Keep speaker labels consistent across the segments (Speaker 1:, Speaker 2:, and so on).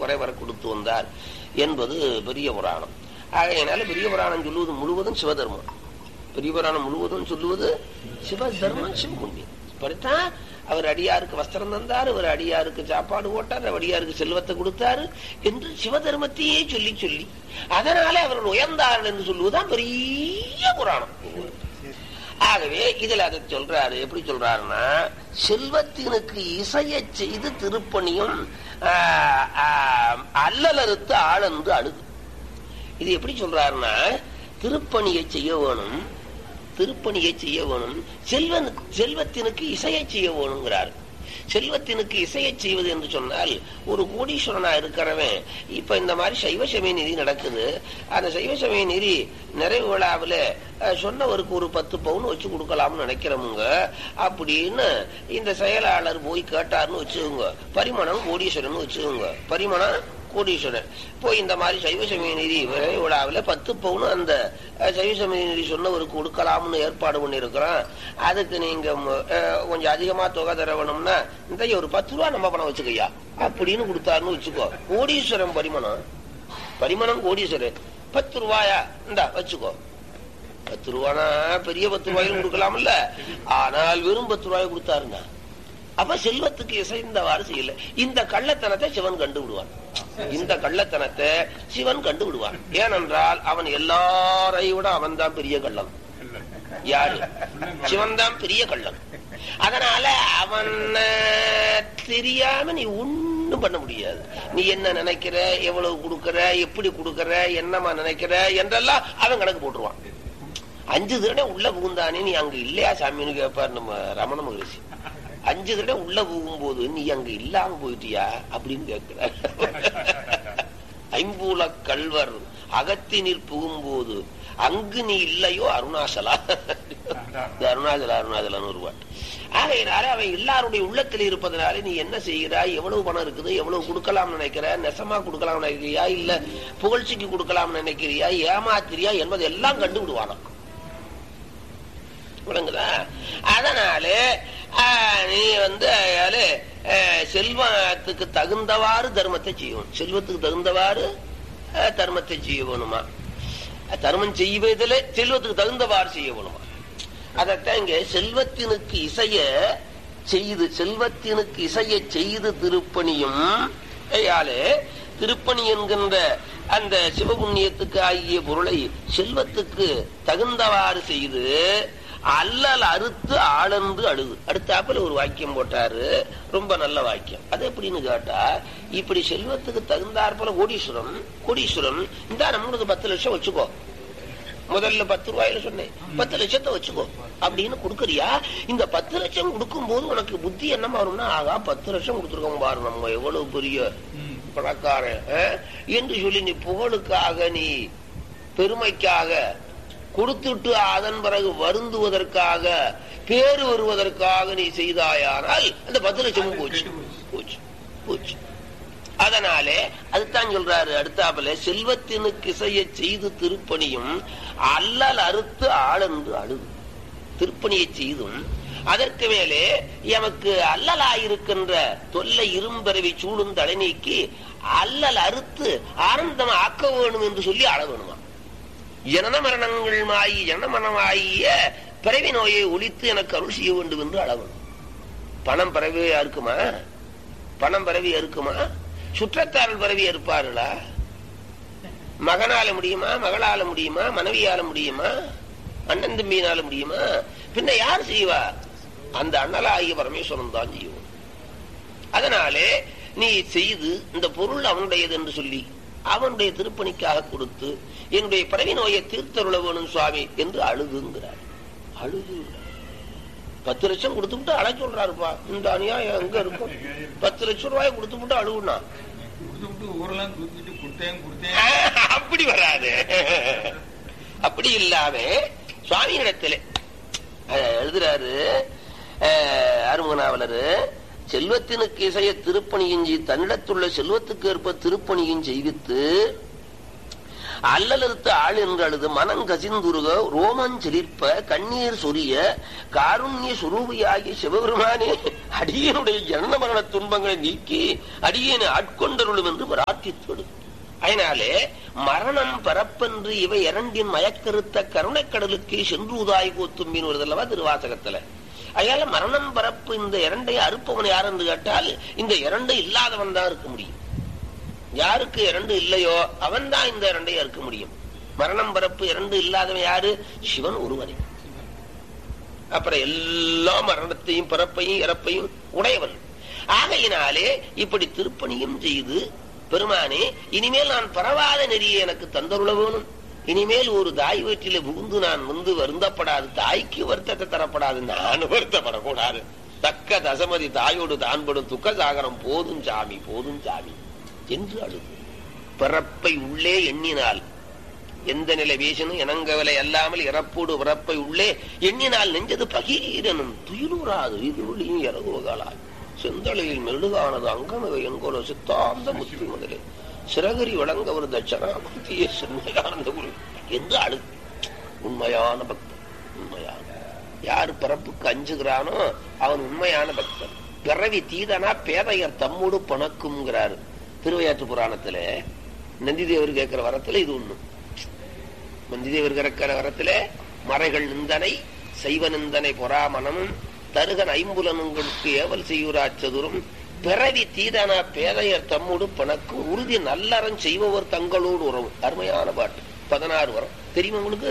Speaker 1: குறைவர கொடுத்து வந்தார் என்பது பெரிய புராணம் ஆகையினால பெரிய புராணம் சொல்லுவது முழுவதும் சிவதர்மம் பெரிய புராணம் முழுவதும் சொல்லுவது சிவதர்மம் சிவபுண்ணியம் இப்படித்தான் அவர் அடியாருக்கு வஸ்திரம் தந்தார் அவர் அடியாருக்கு சாப்பாடு போட்டார் அவர் அடியாருக்கு செல்வத்தை கொடுத்தாரு என்று சிவதர்மத்தையே சொல்லி சொல்லி அதனால அவர்கள் உயர்ந்தார்கள் என்று சொல்லுவதுதான் பெரிய புராணம் ஆகவே இதுல அதை சொல்றாரு எப்படி சொல்றாருன்னா செல்வத்தினுக்கு இசைய செய்து திருப்பணியும் ஆஹ், ஆஹ், அல்லலறுத்து ஆளன்று அழுது இது எப்படி சொல்றாருன்னா திருப்பணியை செய்ய வேணும் திருப்பணியை செய்ய வேணும் செல்வனுக்கு செல்வத்தினுக்கு இசையை செய்ய வேணுங்கிறார் செல்வத்தினுக்கு இசையை செய்வது என்று சொன்னால் ஒரு கோடீஸ்வரனா இருக்கிறவன் இப்ப இந்த மாதிரி சைவ சமய நிதி நடக்குது அந்த சைவ சமய நிதி நிறைவு விழாவில் சொன்னவருக்கு ஒரு பத்து பவுன் வச்சு கொடுக்கலாம்னு நினைக்கிறவங்க அப்படின்னு இந்த செயலாளர் போய் கேட்டாருன்னு வச்சுக்கோங்க பரிமணம் கோடீஸ்வரன் வச்சுக்கோங்க பரிமணம் கோடீஸ்வரன் போய் இந்த மாதிரி சைவ சமய நிதி நிறைவு விழாவில் பத்து பவுன் அந்த அஹ், சைவ சமய நிதி சொன்னவருக்கு கொடுக்கலாம்னு ஏற்பாடு பண்ணியிருக்கிறோம் அதுக்கு நீங்க ம- அஹ், கொஞ்சம் அதிகமா தொகை தர வேணும்னா இந்த ஒரு பத்து ரூபா நம்ம பணம் வச்சுக்கையா அப்படின்னு கொடுத்தாருன்னு வச்சுக்கோ கோடீஸ்வரன் பரிமணம் பரிமணம் கோடீஸ்வரன் பத்து ரூபாயா இந்தா வச்சுக்கோ பத்து ரூபானா பெரிய பத்து ரூபாயும் கொடுக்கலாம்ல ஆனால் வெறும் பத்து ரூபாய் கொடுத்தாருங்க அப்ப செல்வத்துக்கு இசைந்தவாறு செய்யல இந்த கள்ளத்தனத்தை சிவன் கண்டு விடுவான் இந்த கள்ளத்தனத்தை சிவன் கண்டு விடுவான் ஏனென்றால் அவன் எல்லாரை விட அவன் தான் பெரிய கள்ளன் யாரு சிவன் தான் பெரிய கள்ளன் அதனால அவன் தெரியாம நீ ஒண்ணும் பண்ண முடியாது நீ என்ன நினைக்கிற எவ்வளவு கொடுக்கற எப்படி கொடுக்கற என்னமா நினைக்கிற என்றெல்லாம் அவன் கணக்கு போட்டுருவான் அஞ்சு தடவை உள்ள புகுந்தானே நீ அங்க இல்லையா சாமின்னு கேட்பார் நம்ம ரமண மகரிஷி அஞ்சு தடவை உள்ள புகும்போது நீ அங்க இல்லாம போயிட்டியா அப்படின்னு கேட்கிற ஐம்பூல கல்வர் அகத்தினில் புகும்போது அங்கு நீ இல்லையோ அருணாசலா இந்த அருணாசலா அருணாசலான்னு ஒரு பாட்டு ஆகையினால அவன் எல்லாருடைய உள்ளத்தில் இருப்பதனால நீ என்ன செய்கிறாய் எவ்வளவு பணம் இருக்குது எவ்வளவு கொடுக்கலாம் நினைக்கிற நெசமா கொடுக்கலாம் நினைக்கிறியா இல்ல புகழ்ச்சிக்கு கொடுக்கலாம் நினைக்கிறியா ஏமாத்திரியா என்பதை எல்லாம் கண்டு விடுவானாம் விளங்குதா அதனால ஆஹ், நீ வந்து அதால, ஆஹ், செல்வத்துக்கு தகுந்தவாறு தர்மத்தை செய்யணும் செல்வத்துக்கு தகுந்தவாறு ஆஹ், தர்மத்தை செய்ய வேணுமா தர்மம் செய்வதில் செல்வத்துக்கு தகுந்தவாறு செய்ய வேணுமா அதத்தான் இங்க செல்வத்தினுக்கு இசைய செய்து செல்வத்தினுக்கு இசைய செய்து திருப்பணியும் ஐயாலே திருப்பணி என்கின்ற அந்த சிவபுண்ணியத்துக்கு ஆகிய பொருளை செல்வத்துக்கு தகுந்தவாறு செய்து அல்லல் அறுத்து ஆளந்து அழுது அடுத்தாப்புல ஒரு வாக்கியம் போட்டாரு ரொம்ப நல்ல வாக்கியம் அது எப்படின்னு கேட்டா இப்படி செல்வத்துக்கு தகுந்தாற்போல கோடீஸ்வரம் கோடீஸ்வரம் இந்த நம்மளுக்கு பத்து லட்சம் வச்சுக்கோ முதல்ல பத்து ரூபாயில சொன்னேன் பத்து லட்சத்தை வச்சுக்கோ அப்படின்னு கொடுக்கறியா இந்த பத்து லட்சம் கொடுக்கும் போது உனக்கு புத்தி என்னமா வரும்னா ஆகா பத்து லட்சம் கொடுத்துருக்கோம் பாரு நம்ம எவ்வளவு பெரிய பணக்காரன் அஹ், என்று சொல்லி நீ புகழுக்காக நீ பெருமைக்காக கொடுத்துட்டு அதன் பிறகு வருந்துவதற்காக பேரு வருவதற்காக நீ செய்தாயானால் அந்த பத்து லட்சமும் போச்சு போச்சு போச்சு அதனாலே அதுதான் சொல்றாரு அடுத்தாப்புல செல்வத்தினுக்கு இசைய செய்து திருப்பணியும் அல்லல் அறுத்து ஆளென்று அழுது திருப்பணியை செய்தும் அதற்கு மேலே எமக்கு அல்லலாயிருக்கின்ற தொல்லை இரும்பரவி சூடும் தடை நீக்கி அல்லல் அறுத்து ஆனந்தம் ஆக்க வேணும் என்று சொல்லி அழ வேணுமா ஜனன மரணங்கள் ஆகி ஜனன மரணமாகிய பிறவி நோயை ஒழித்து எனக்கு அருள் செய்ய வேண்டும் என்று அளவணும் பணம் பிறவியா இருக்குமா பணம் பிறவியா இருக்குமா சுற்றத்தாரல் பிறவியா இருப்பார்களா மகனால முடியுமா மகளால முடியுமா மனைவியால முடியுமா அண்ணன் தம்பியினால முடியுமா பின்ன யார் செய்வா அந்த அண்ணலாகிய பரமேஸ்வரன் தான் செய்யும் அதனாலே நீ செய்து இந்த பொருள் அவனுடையது என்று சொல்லி அவனுடைய திருப்பணிக்காக கொடுத்து என்னுடைய பிறவி நோயை தீர்த்தருள வேணும் சுவாமி என்று அழுதுங்கிறார் அழுது பத்து லட்சம் கொடுத்து விட்டு அழ சொல்றாருப்பா இந்த அநியாயம் எங்க இருக்கும் பத்து லட்சம் ரூபாய் கொடுத்து விட்டு அழுகுனா
Speaker 2: கொடுத்து விட்டு ஊரெல்லாம் தூக்கிட்டு கொடுத்தேன் கொடுத்தேன்
Speaker 1: அப்படி வராது அப்படி இல்லாம சுவாமியிடத்திலே அஹ், எழுதுறாரு அஹ், அருமகனாவலரு செல்வத்தினுக்கு இசைய திருப்பணியும் செய் தன்னிடத்துள்ள செல்வத்துக்கு ஏற்ப திருப்பணியும் செய்வித்து அல்லலறுத்து ஆள் என்று அழுது மனம் கசிந்துருக ரோமன் செலிர்ப்ப கண்ணீர் சொரிய காருண்ய சுரூபியாகிய சிவபெருமானே அடியனுடைய ஜனன மரண துன்பங்களை நீக்கி அடியேனை ஆட்கொண்டருளும் என்று வராற்றி பிரார்த்தித்தொடு அதனாலே மரணம் பரப்பென்று இவை இரண்டின் மயக்கருத்த கருணைக்கடலுக்கு சென்றுதாய் கூத்தும் மீன் வருதல்லவா திருவாசகத்துல அதனால மரணம் பரப்பு இந்த இரண்டை அறுப்பவன் யார் என்று கேட்டால் இந்த இரண்டு இல்லாதவன் தான் இருக்க முடியும் யாருக்கு இரண்டு இல்லையோ அவன் தான் இந்த இரண்டையும் அறுக்க முடியும் மரணம் பரப்பு இரண்டு இல்லாதவன் யாரு சிவன் ஒருவனே அப்புறம் எல்லா மரணத்தையும் பிறப்பையும் இறப்பையும் உடையவன் ஆகையினாலே இப்படி திருப்பணியும் செய்து பெருமானே இனிமேல் நான் பரவாத நெறியை எனக்கு தந்தருள வேணும் இனிமேல் ஒரு தாய் வீட்டில புகுந்து நான் வந்து வருந்தப்படாது தாய்க்கு வருத்தத்தை தரப்படாது நான் வருத்தப்படக்கூடாது தக்க தசமதி தாயோடு தான்படும் துக்க சாகரம் போதும் சாமி போதும் சாமி என்று அழுது பிறப்பை உள்ளே எண்ணினால் எந்த நிலை வீசனும் இணங்கவலை அல்லாமல் இறப்போடு பிறப்பை உள்ளே எண்ணினால் நெஞ்சது பகீரனும் துயிலூராது இதுளியும் இறகுவகாலாய் செந்தளையில் மெழுகானது அங்கமவை என்கோலோ சித்தாந்த முத்தி முதலே சிறகரி வழங்க ஒரு தட்சணாமூர்த்திய சென்மையானந்த குரு என்று அழு உண்மையான பக்தன் உண்மையான யார் பிறப்புக்கு அஞ்சுகிறானோ அவன் உண்மையான பக்தன் பிறவி தீதனா பேதையர் தம்மோடு பணக்கும்ங்கிறாரு திருவையாற்று புராணத்துல நந்திதேவர் கேட்கிற வரத்துல இது ஒண்ணு நந்திதேவர் கேட்கிற வரத்துல மறைகள் நிந்தனை செய்வ நிந்தனை பொறாமனமும் தருகன் ஐம்புலனுங்களுக்கு ஏவல் செய்யுராச்சதுரும் பிறவி தீதன பேதையர் தம்மோடு பணக்கும் உறுதி நல்லறம் செய்பவர் தங்களோடு உறவு அருமையான பாட்டு பதினாறு வரம் தெரியுமா உங்களுக்கு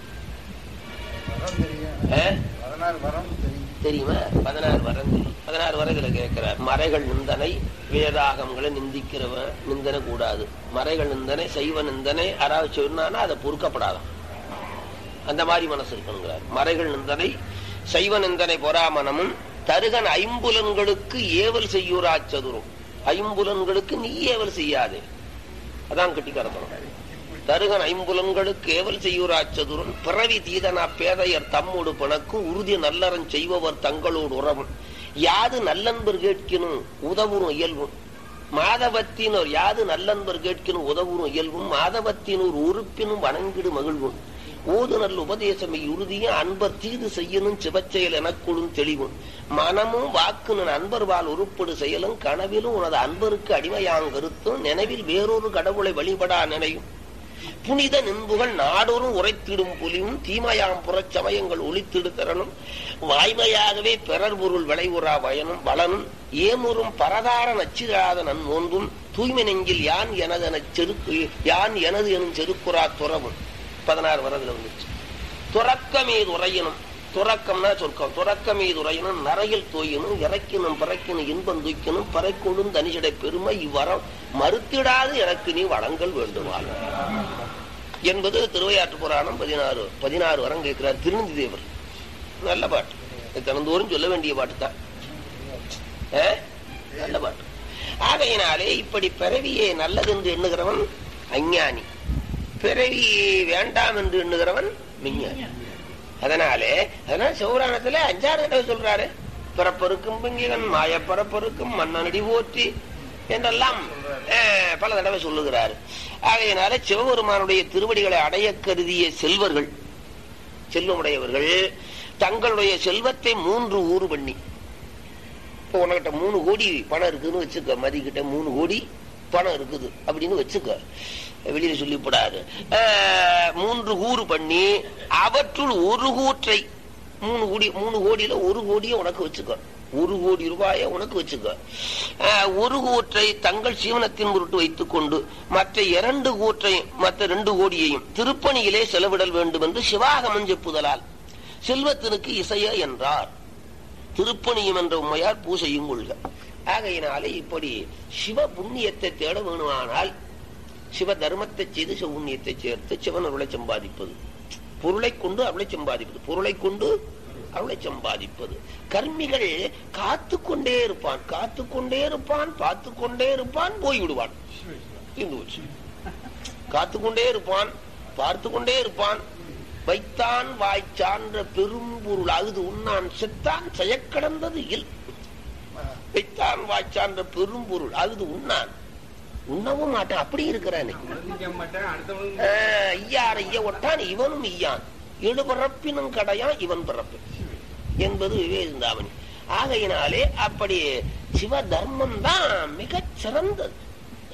Speaker 2: வரம் தெரியும்
Speaker 1: ஆ?
Speaker 2: பதினாறு வரம் தெரியும்
Speaker 1: தெரியுமா பதினாறு வரம் தெரியும் பதினாறு வரை இதுல கேட்கிறார் மறைகள் நிந்தனை வேதாகங்களை நிந்திக்கிறவன் நிந்தனை கூடாது மறைகள் நிந்தனை செய்வ நிந்தனை யாராவது சொன்னானா அதை பொறுக்கப்படாதான் அந்த மாதிரி மனசு இருக்கணுங்கிறார் மறைகள் நிந்தனை சைவ நிந்தனை பொறாமனமும் தருகன் ஐம்புலன்களுக்கு ஏவல் செய்யூராச்சதுரும் ஐம்புலன்களுக்கு நீ ஏவல் செய்யாதே அதான் கட்டிக்காரத்தனம் தருகன் ஐம்புலன்களுக்கு ஏவல் செய்யூராச்சதுரும் பிறவி தீதனா பேதையர் தம்மோடு பிணக்கும் உறுதி நல்லறன் செய்பவர் தங்களோடு உறவும் யாது நல்லன்பர் கேட்கினும் உதவுறும் இயல்பும் மாதவத்தினோர் யாது நல்லன்பர் கேட்கினும் உதவுறும் இயல்பும் மாதவத்தினோர் உறுப்பினும் வணங்கிடு மகிழ்வும் ஓது நல்ல உபதேசம் உறுதியும் அன்பர் தீது செய்யணும் சிவச்செயல் எனக்குழும் தெளிவும் மனமும் வாக்குனன் அன்பர் வாழ் உருப்படு செயலும் கனவிலும் உனது அன்பருக்கு அடிமையாங் கருத்தும் நினைவில் வேறொரு கடவுளை வழிபடா நினையும் புனித நின்புகள் நாடோறும் உரைத்திடும் புலியும் தீமையாம் புறச் சமயங்கள் ஒளித்திடு திறனும் வாய்மையாகவே பிறர் பொருள் விளைவுறா பயனும் வளனும் ஏமுறும் பரதார நச்சிராத நன்மோன்றும் தூய்மை நெஞ்சில் யான் எனதென செருக்கு யான் எனது எனும் செருக்குறா துறவும் பதினாறு வரதுல வந்துச்சு துறக்கமீது உரையினும் துறக்கம்னா சொர்க்கம் துறக்கமீது உரையினும் நரையில் தோயினும் இறக்கினும் பிறக்கினும் இன்பம் தூக்கினும் பறைக்கொண்டும் தனிச்சடை பெருமை இவ்வரம் மறுத்திடாது எனக்கு நீ வளங்கள் வேண்டுமாள் என்பது திருவையாற்று புராணம் பதினாறு பதினாறு வரம் கேட்கிறார் திருநந்தி தேவர் நல்ல பாட்டு இது தினந்தோறும் சொல்ல வேண்டிய பாட்டு தான் ஆ? நல்ல பாட்டு ஆகையினாலே இப்படி பிறவியே நல்லது என்று எண்ணுகிறவன் அஞ்ஞானி பிறவி வேண்டாம் என்று எண்ணுகிறவன் விஞ்ஞானி அதனாலே அதனால சிவபுராணத்துல அஞ்சாறு தடவை சொல்றாரு பிறப்பருக்கும் பிங்கிகன் மாய பிறப்பருக்கும் மன்னனடி போற்றி என்றெல்லாம் அஹ், பல தடவை சொல்லுகிறார் ஆகையினால சிவபெருமானுடைய திருவடிகளை அடைய கருதிய செல்வர்கள் செல்வமுடையவர்கள் தங்களுடைய செல்வத்தை மூன்று ஊறு பண்ணி இப்போ உனக்கிட்ட மூணு கோடி பணம் இருக்குன்னு வச்சுக்க மதிக்கிட்ட மூணு கோடி பணம் இருக்குது அப்படின்னு வச்சுக்க வெளியில சொல்லிவிடாது மூன்று கூறு பண்ணி அவற்றுள் ஒரு கூற்றை மூணு கோடி மூணு கோடியில ஒரு கோடியை உனக்கு வச்சுக்க ஒரு கோடி ரூபாயை உனக்கு வச்சுக்க அஹ், ஒரு கூற்றை தங்கள் சீவனத்தின் பொருட்டு வைத்துக் கொண்டு மற்ற இரண்டு கூற்றை மற்ற ரெண்டு கோடியையும் திருப்பணியிலே செலவிடல் வேண்டும் என்று சிவாகமன் செப்புதலால் செல்வத்தினுக்கு இசைய என்றார் திருப்பணியும் என்ற உண்மையால் பூசையும் கொள்க ஆகையினாலே இப்படி சிவ புண்ணியத்தை தேட வேணுமானால் சிவ தர்மத்தை செய்து சிவபுண்ணியத்தை சேர்த்து சிவன் அருளை சம்பாதிப்பது பொருளை கொண்டு அருளை சம்பாதிப்பது பொருளை கொண்டு அருளை சம்பாதிப்பது கர்மிகள் காத்து கொண்டே இருப்பான் காத்து கொண்டே இருப்பான் பார்த்து கொண்டே இருப்பான் போய்விடுவான் தீர்ந்து போச்சு காத்து கொண்டே இருப்பான் பார்த்து கொண்டே இருப்பான் வைத்தான் வாய்ச்சான்ற பெரும்பொருள் அகுது உண்ணான் செத்தான் செயக்கடந்தது இல் வைத்தான் வாய்ச்சான்ற பெரும்பொருள் அகுது உண்ணான் உண்ணவும் மாட்டான் அப்படி இருக்கிறானே
Speaker 2: உணர்ந்திக்க மாட்டேன் அடுத்தவனுக்கு
Speaker 1: ஆஹ், ஐயார் ஐய ஒட்டான் இவனும் ஐயான் எழு பிறப்பினும் கடையான் இவன் பிறப்பு என்பது விவேகந்தாவணி ஆகையினாலே அப்படி சிவ தர்மம் தான் மிகச் சிறந்தது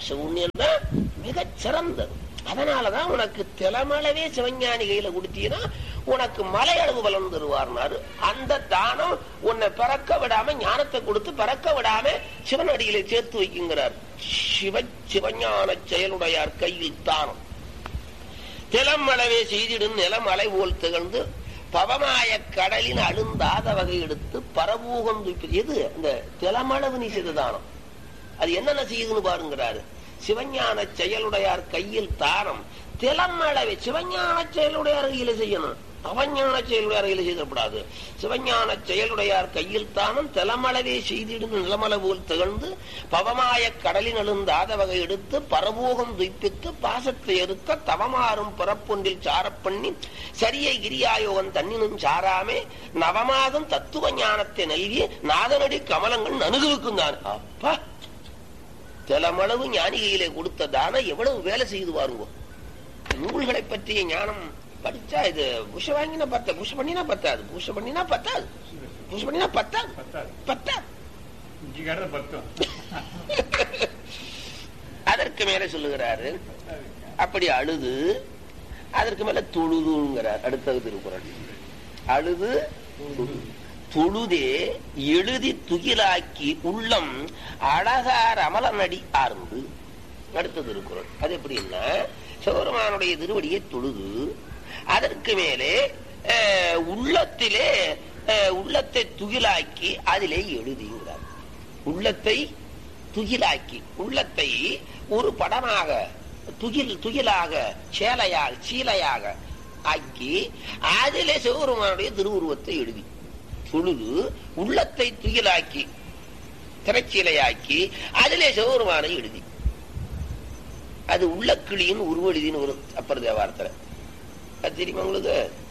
Speaker 1: சூன்யம் தான் மிகச் சிறந்தது அதனாலதான் உனக்கு திலமளவே சிவஞானி கையில கொடுத்தீங்கன்னா உனக்கு மலை அளவு பலன் தருவார்னாரு அந்த தானம் உன்னை பிறக்க விடாம ஞானத்தை கொடுத்து பிறக்க விடாம சிவனடியில சேர்த்து வைக்குங்கிறார் சிவ சிவஞான செயலுடையார் கையில் தானம் திலம் அளவே செய்திடும் நிலம் அலை போல் திகழ்ந்து பவமாய கடலின் அழுந்தாத வகை எடுத்து பரபூகம் துய்ப்பது எது இந்த திலமளவு நீ செய்த தானம் அது என்னென்ன செய்யுதுன்னு பாருங்கிறாரு சிவஞான செயலுடையார் கையில் தானம் திலமளவே சிவஞான செயலுடையார் கையில செய்யணும் அவஞான செயலுடையார் கையில செய்யக்கூடாது சிவஞான செயலுடையார் கையில் தானம் திலமளவே செய்திடும் நிலமள போல் திகழ்ந்து பவமாய கடலின் அழுந்தாத வகை எடுத்து பரபோகம் துய்ப்பித்து பாசத்தை எருக்க தவமாறும் பிறப்பொன்றில் சாரப் பண்ணி சரிய கிரியாயோகன் தன்னினும் சாராமே நவமாதம் தத்துவ ஞானத்தை நல்கி நாதனடி கமலங்கள் நனுகுவுக்கும் தான் அப்பா திலமளவு ஞானிகையிலே கொடுத்த தானம் எவ்வளவு வேலை செய்து பாருங்க நூல்களை பற்றிய ஞானம் படிச்சா இது புஷ வாங்கினா பத்த புஷ பண்ணினா பத்தாது புஷ பண்ணினா பத்தாது புஷ பண்ணினா பத்தாது
Speaker 2: பத்தாது
Speaker 1: பத்தாது
Speaker 2: இஞ்சி கடை பத்தும்
Speaker 1: அதற்கு மேல சொல்லுகிறாரு அப்படி அழுது அதற்கு மேல தொழுதுங்கிறார் அடுத்தது திருக்குறள் அழுது தொழுதே எழுதி துகிலாக்கி உள்ளம் அழகார் அமலனடி ஆர்ந்து அடுத்த திருக்குறள் அது எப்படின்னா சிவபெருமானுடைய திருவடியை தொழுது அதற்கு மேலே அஹ், உள்ளத்திலே அஹ், உள்ளத்தை துகிலாக்கி அதிலே எழுதிங்கிறார் உள்ளத்தை துகிலாக்கி உள்ளத்தை ஒரு படமாக துகில் துகிலாக சேலையாக சீலையாக ஆக்கி அதிலே சிவபெருமானுடைய திருவுருவத்தை எழுதி தொழுது உள்ளத்தை துகிலாக்கி திரைச்சீலையாக்கி அதிலே சிவபெருமானை எழுதி அது உள்ள கிளியின் உருவெழுதின்னு ஒரு அப்பர் தேவாரத்துல அது தெரியுமா உங்களுக்கு